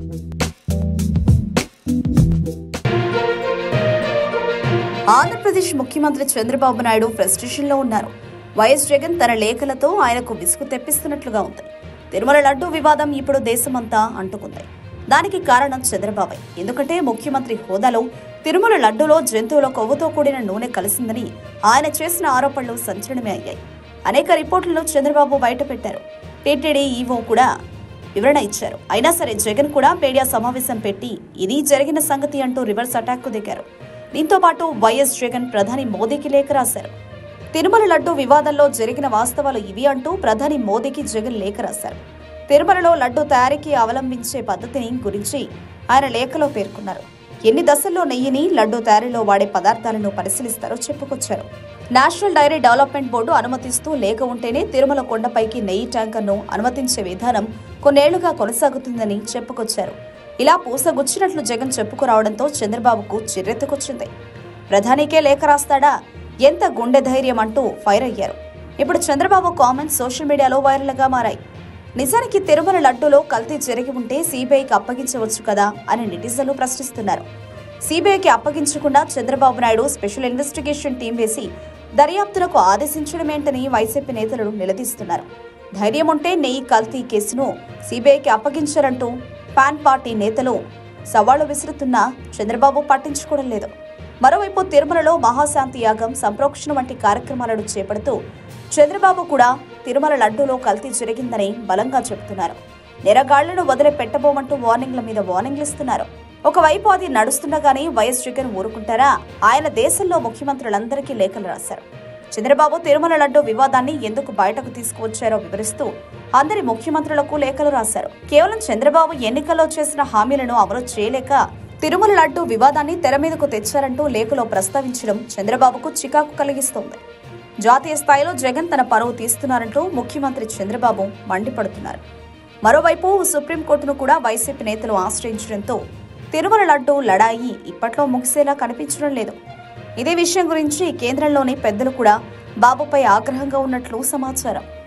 ఆంధ్రప్రదేశ్ ముఖ్యమంత్రి చంద్రబాబు నాయుడు ఫ్రస్ట్రేషన్లో ఉన్నారు వైఎస్ జగన్ తన లేఖలతో ఆయనకు విసుగు తెప్పిస్తున్నట్లుగా ఉంది తిరుమల లడ్డు వివాదం ఇప్పుడు దేశమంతా అంటుకుంది దానికి కారణం చంద్రబాబే ఎందుకంటే ముఖ్యమంత్రి హోదాలో తిరుమల లడ్డులో జంతువుల కొవ్వుతో కూడిన నూనె కలిసిందని ఆయన చేసిన ఆరోపణలు సంచలనమే అయ్యాయి అనేక రిపోర్టులను చంద్రబాబు బయటపెట్టారు టీటీడీ ఈవో కూడా వివరణ ఇచ్చారు అయినా సరే జగన్ కూడా మీడియా సమావేశం పెట్టి ఇది జరిగిన సంగతి అంటూ రివర్స్ అటాక్ కు దిగారు దీంతో పాటు వైఎస్ జగన్ ప్రధాని మోదీకి లేఖ రాశారు తిరుమల లడ్డు వివాదంలో జరిగిన వాస్తవాలు ఇవి అంటూ ప్రధాని మోదీకి జగన్ లేఖ రాశారు తిరుమలలో లడ్డు తయారీకి అవలంబించే పద్ధతిని గురించి ఆయన లేఖలో పేర్కొన్నారు ఎన్ని దశల్లో నెయ్యిని లడ్డు తయారీలో వాడే పదార్థాలను పరిశీలిస్తారో చెప్పుకొచ్చారు నేషనల్ డైరీ డెవలప్మెంట్ బోర్డు అనుమతిస్తూ లేక ఉంటేనే తిరుమల కొండపైకి నెయ్యి ట్యాంకర్ను అనుమతించే విధానం కొన్నేళ్లుగా కొనసాగుతుందని చెప్పుకొచ్చారు ఇలా పూసగుచ్చినట్లు జగన్ చెప్పుకురావడంతో చంద్రబాబుకు చిర్రెత్తుకొచ్చింది ప్రధానికే లేఖ రాస్తాడా ఎంత గుండె ధైర్యం అంటూ ఫైర్ అయ్యారు ఇప్పుడు చంద్రబాబు కామెంట్స్ సోషల్ మీడియాలో వైరల్గా మారాయి నిజానికి తిరుమల లడ్డూలో కల్తీ జరిగి ఉంటే సీబీఐకి అప్పగించవచ్చు కదా అని నెటిజన్లు ప్రశ్నిస్తున్నారు సీబీఐకి అప్పగించకుండా Chandrababu Naidu special investigation team వేసి దర్యాప్తులకు ఆదేశించడమేంటని వైసీపీ నేతలు నిలదీస్తున్నారు ధైర్యం ఉంటే నెయ్యి కల్తీ కేసును సీబీఐకి అప్పగించారంటూ పాన్ పార్టీ నేతలు సవాళ్లు విసురుతున్నా చంద్రబాబు పట్టించుకోవడం లేదు మరోవైపు తిరుమలలో మహాశాంతి యాగం సంప్రోక్షణ వంటి కార్యక్రమాలను చేపడుతూ చంద్రబాబు కూడా తిరుమల లడ్డూలో కల్తీ జరిగిందని బలంగా చెబుతున్నారు నిరగాళ్లను వదిలి పెట్టబోమంటూ వార్నింగ్ల మీద వార్నింగ్లు ఇస్తున్నారు ఒకవైపు అది నడుస్తుండగానే వైఎస్ జగన్ ఊరుకుంటారా ఆయన దేశంలో ముఖ్యమంత్రులందరికీ లేఖలు రాశారు చంద్రబాబు తిరుమల లడ్డు వివాదాన్ని ఎందుకు బయటకు తీసుకువచ్చారో వివరిస్తూ అందరి ముఖ్యమంత్రులకు లేఖలు రాశారు కేవలం చంద్రబాబు ఎన్నికల్లో చేసిన హామీలను అమలు చేయలేక తిరుమల లడ్డు వివాదాన్ని తెర మీదకు తెచ్చారంటూ లేఖలో ప్రస్తావించడం చంద్రబాబుకు చికాకు కలిగిస్తోంది జాతీయ స్థాయిలో జగన్ తన పరువు తీస్తున్నారంటూ ముఖ్యమంత్రి చంద్రబాబు మండిపడుతున్నారు మరోవైపు సుప్రీంకోర్టును కూడా వైసీపీ నేతలు ఆశ్రయించడంతో తిరుమల లడ్డు లడాయి ఇప్పట్లో ముగిసేలా కనిపించడం లేదు ఇదే విషయం గురించి కేంద్రంలోని పెద్దలు కూడా బాబుపై ఆగ్రహంగా ఉన్నట్లు సమాచారం